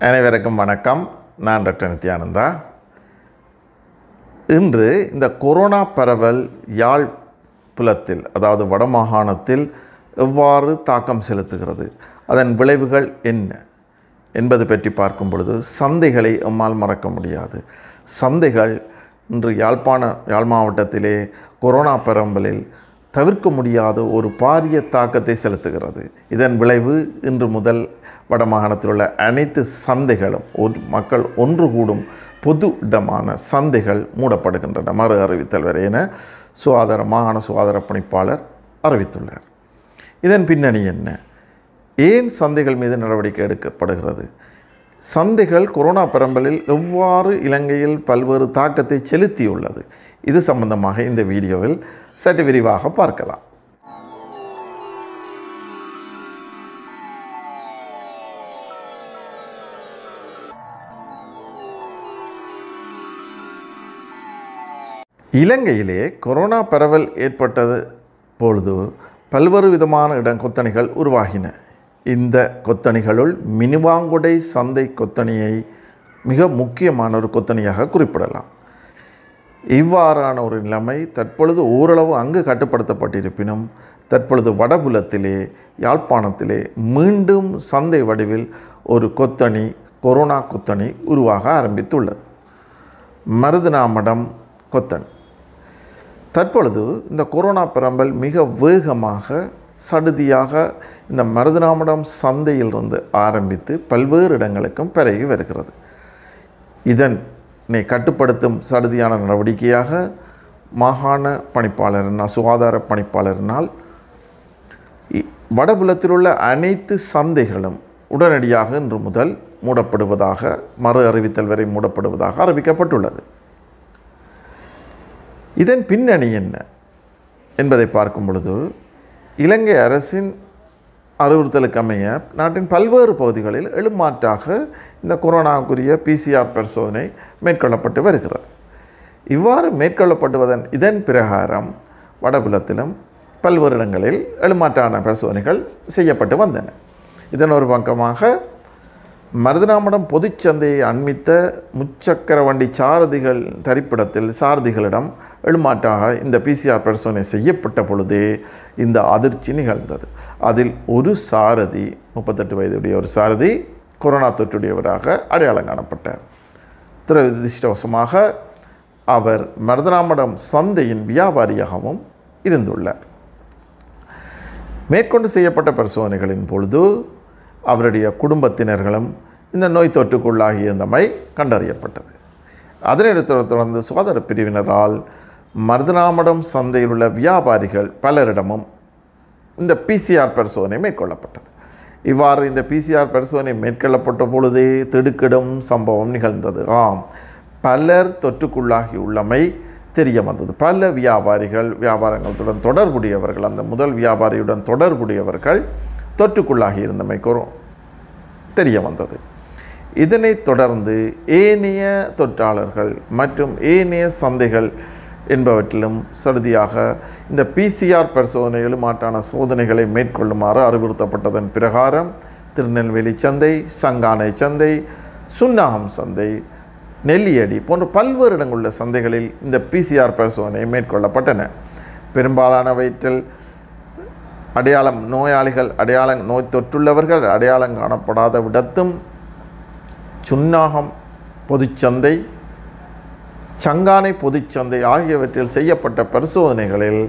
அனைவருக்கும் வணக்கம் நான் டாக்டர் நித்யானந்தா இன்று இந்த கொரோனா பரவல் யாழ் புலத்தில் அதாவது வடமாகாணத்தில் எவ்வாறு தாக்கம் செலுத்துகிறது அதன் விளைவுகள் என்ன என்பது பற்றி பார்க்கும் பொழுது சந்தைகளை எம்மால் மறக்க முடியாது சந்தைகள் இன்று யாழ்ப்பாண யாழ் மாவட்டத்திலே கொரோனா பரம்பலில் தவிர்க்க முடியாத ஒரு பாரிய தாக்கத்தை செலுத்துகிறது இதன் விளைவு இன்று முதல் வடமாகாணத்தில் உள்ள அனைத்து சந்தைகளும் ஒரு மக்கள் ஒன்று கூடும் பொது இடமான சந்தைகள் மூடப்படுகின்றன மறு அறிவித்தல் வரை என சுகாதார மாகாண சுகாதார பணிப்பாளர் அறிவித்துள்ளார் இதன் பின்னணி என்ன ஏன் சந்தைகள் மீது நடவடிக்கை எடுக்கப்படுகிறது சந்தைகள் கொரோனா பரம்பலில் எவ்வாறு இலங்கையில் பல்வேறு தாக்கத்தை செலுத்தியுள்ளது இது சம்பந்தமாக இந்த வீடியோவில் சற்று விரிவாக பார்க்கலாம் இலங்கையிலே கொரோனா பரவல் ஏற்பட்டது பொழுது பல்வேறு விதமான இடம் கொத்தணிகள் உருவாகின இந்த கொத்தணிகளுள் மினுவாங்குடை சந்தை கொத்தணியை மிக முக்கியமான ஒரு கொத்தணியாக குறிப்பிடலாம் இவ்வாறான ஒரு நிலைமை தற்பொழுது ஓரளவு அங்கு கட்டுப்படுத்தப்பட்டிருப்பினும் தற்பொழுது வடபுலத்திலே யாழ்ப்பாணத்திலே மீண்டும் சந்தை வடிவில் ஒரு கொத்தணி கொரோனா கொத்தணி உருவாக ஆரம்பித்துள்ளது மருதனாமடம் கொத்தணி தற்பொழுது இந்த கொரோனா பரம்பல் மிக வேகமாக சடுதியாக இந்த மருதனாமடம் சந்தையிலிருந்து ஆரம்பித்து பல்வேறு இடங்களுக்கும் பரவி வருகிறது இதனை கட்டுப்படுத்தும் சடுதியான நடவடிக்கையாக மாகாண பணிப்பாளரினால் சுகாதார பணிப்பாளரினால் இ- வடபுலத்தில் உள்ள அனைத்து சந்தைகளும் உடனடியாக இன்று முதல் மூடப்படுவதாக மறு அறிவித்தல் வரை மூடப்படுவதாக அறிவிக்கப்பட்டுள்ளது இதன் பின்னணி என்ன என்பதை பார்க்கும் பொழுது இலங்கை அரசின் அறிவுறுத்தலுக்கு அமைய நாட்டின் பல்வேறு பகுதிகளில் எழுமாற்றாக இந்த கொரோனாவுக்குரிய பிசிஆர் பரிசோதனை மேற்கொள்ளப்பட்டு வருகிறது இவ்வாறு மேற்கொள்ளப்படுவதன் இதன் பிரகாரம் வடபுலத்திலும் பல்வேறு இடங்களில் எழுமாற்றான பரிசோதனைகள் செய்யப்பட்டு வந்தன இதன் ஒரு பக்கமாக மருதனாமடம் பொதுச்சந்தையை அண்மித்த முச்சக்கர வண்டி சாரதிகள் தரிப்பிடத்தில் சாரதிகளிடம் எழுமாற்றாக இந்த பிசிஆர் பரிசோதனை செய்யப்பட்ட பொழுதே இந்த அதிர்ச்சி நிகழ்ந்தது அதில் ஒரு சாரதி முப்பத்தெட்டு வயதுடைய ஒரு சாரதி கொரோனா தொற்றுடையவராக அடையாளம் காணப்பட்டார் துரதிருஷ்டவசமாக அவர் மருதனாமடம் சந்தையின் வியாபாரியாகவும் இருந்துள்ளார் மேற்கொண்டு செய்யப்பட்ட பரிசோதனைகளின் பொழுது அவருடைய குடும்பத்தினர்களும் இந்த நோய் தொற்றுக்குள்ளாகியிருந்தமை கண்டறியப்பட்டது அதனைத் தொடர்ந்து சுகாதார பிரிவினரால் மருதனாமடம் சந்தையில் உள்ள வியாபாரிகள் பலரிடமும் இந்த பிசிஆர் பரிசோதனை மேற்கொள்ளப்பட்டது இவ்வாறு இந்த பிசிஆர் பரிசோதனை மேற்கொள்ளப்பட்ட பொழுதே திடுக்கிடும் சம்பவம் நிகழ்ந்தது ஆம் பலர் தொற்றுக்குள்ளாகி உள்ளமை தெரிய வந்தது பல வியாபாரிகள் வியாபாரங்களுடன் தொடர்புடையவர்கள் அந்த முதல் வியாபாரியுடன் தொடர்புடையவர்கள் தொற்றுக்குள்ளாகி இருந்தமை கொரோ தெரிய வந்தது இதனைத் தொடர்ந்து ஏனைய தொற்றாளர்கள் மற்றும் ஏனைய சந்தைகள் என்பவற்றிலும் சடுதியாக இந்த பிசிஆர் பரிசோதனைகளும் மாற்றான சோதனைகளை மேற்கொள்ளுமாறு அறிவுறுத்தப்பட்டதன் பிரகாரம் திருநெல்வேலி சந்தை சங்கானை சந்தை சுன்னாகம் சந்தை நெல்லியடி போன்ற பல்வேறு இடங்களுள்ள சந்தைகளில் இந்த பிசிஆர் பரிசோதனை மேற்கொள்ளப்பட்டன பெரும்பாலானவற்றில் அடையாளம் நோயாளிகள் அடையாளம் நோய் தொற்றுள்ளவர்கள் அடையாளம் காணப்படாத விடத்தும் சுன்னாகம் பொதுச்சந்தை சங்கானை பொதுச்சந்தை ஆகியவற்றில் செய்யப்பட்ட பரிசோதனைகளில்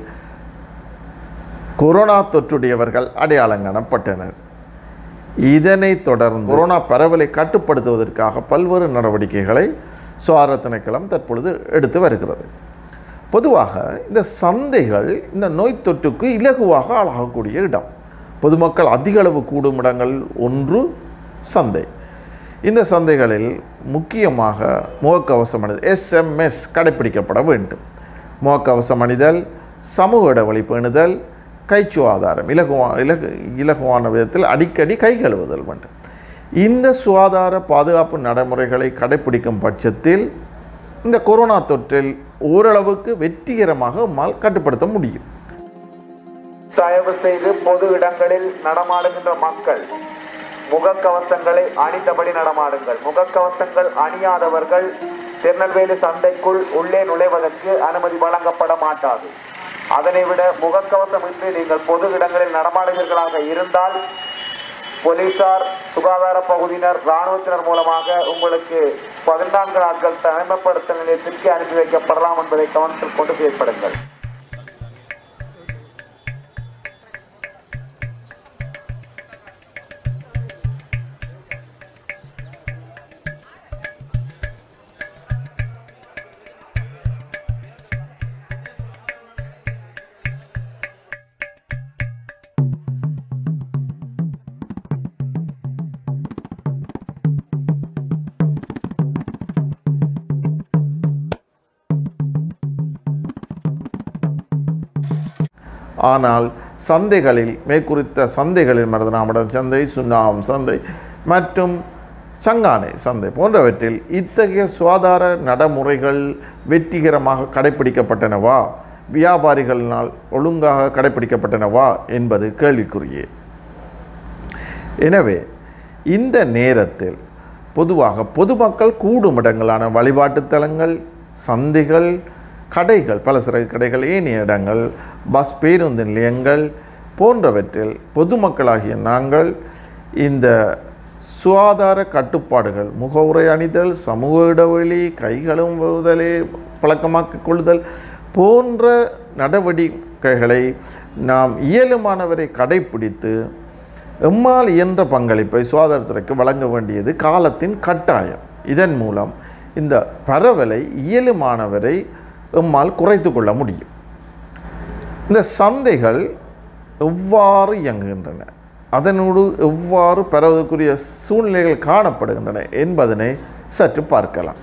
கொரோனா தொற்றுடையவர்கள் அடையாளம் காணப்பட்டனர் இதனைத் தொடர்ந்து கொரோனா பரவலை கட்டுப்படுத்துவதற்காக பல்வேறு நடவடிக்கைகளை சுகாதார திணைக்களம் தற்பொழுது எடுத்து வருகிறது பொதுவாக இந்த சந்தைகள் இந்த நோய் தொற்றுக்கு இலகுவாக ஆளாகக்கூடிய இடம் பொதுமக்கள் அதிக அளவு கூடும் இடங்கள் ஒன்று சந்தை இந்த சந்தைகளில் முக்கியமாக முகக்கவசம் அணிதல் எஸ்எம்எஸ் கடைப்பிடிக்கப்பட வேண்டும் முகக்கவசம் அணிதல் சமூக இடைவெளி பேணுதல் கைச்சுவாதாரம் இலகுவா இலகு இலகுவான விதத்தில் அடிக்கடி கை கழுவுதல் வேண்டும் இந்த சுகாதார பாதுகாப்பு நடைமுறைகளை கடைப்பிடிக்கும் பட்சத்தில் இந்த கொரோனா தொற்றில் ஓரளவுக்கு வெற்றிகரமாக நம்மால் கட்டுப்படுத்த முடியும் தயவு செய்து பொது இடங்களில் நடமாடுகின்ற மக்கள் முகக்கவசங்களை அணிந்தபடி நடமாடுங்கள் முகக்கவசங்கள் அணியாதவர்கள் திருநெல்வேலி சந்தைக்குள் உள்ளே நுழைவதற்கு அனுமதி வழங்கப்பட மாட்டாது அதனை விட முகக்கவசமின்றி நீங்கள் பொது இடங்களில் நடமாடுகிறீர்களாக இருந்தால் போலீசார் சுகாதார பகுதியினர் இராணுவத்தினர் மூலமாக உங்களுக்கு பதினான்கு நாட்கள் தனிமைப்படுத்த நிலையத்திற்கு அனுப்பி வைக்கப்படலாம் என்பதை கவனத்தில் கொண்டு செயற்படுங்கள் ஆனால் சந்தைகளில் மேற்குறித்த சந்தைகளில் மருதநாமடம் சந்தை சுண்ணாம் சந்தை மற்றும் சங்கானை சந்தை போன்றவற்றில் இத்தகைய சுகாதார நடைமுறைகள் வெற்றிகரமாக கடைப்பிடிக்கப்பட்டனவா வியாபாரிகளினால் ஒழுங்காக கடைப்பிடிக்கப்பட்டனவா என்பது கேள்விக்குரியே எனவே இந்த நேரத்தில் பொதுவாக பொதுமக்கள் கூடும் இடங்களான வழிபாட்டுத் தலங்கள் சந்தைகள் கடைகள் பலசரக்கு கடைகள் ஏனைய இடங்கள் பஸ் பேருந்து நிலையங்கள் போன்றவற்றில் பொதுமக்களாகிய நாங்கள் இந்த சுகாதார கட்டுப்பாடுகள் முகவுரை அணிதல் சமூக இடைவெளி கைகளும் வருதலே பழக்கமாக்கிக் கொள்ளுதல் போன்ற நடவடிக்கைகளை நாம் இயலுமானவரை கடைப்பிடித்து எம்மால் இயன்ற பங்களிப்பை சுகாதாரத்துறைக்கு வழங்க வேண்டியது காலத்தின் கட்டாயம் இதன் மூலம் இந்த பரவலை இயலுமானவரை எம்மால் குறைத்து கொள்ள முடியும் இந்த சந்தைகள் எவ்வாறு இயங்குகின்றன அதனோடு எவ்வாறு பரவதற்குரிய சூழ்நிலைகள் காணப்படுகின்றன என்பதனை சற்று பார்க்கலாம்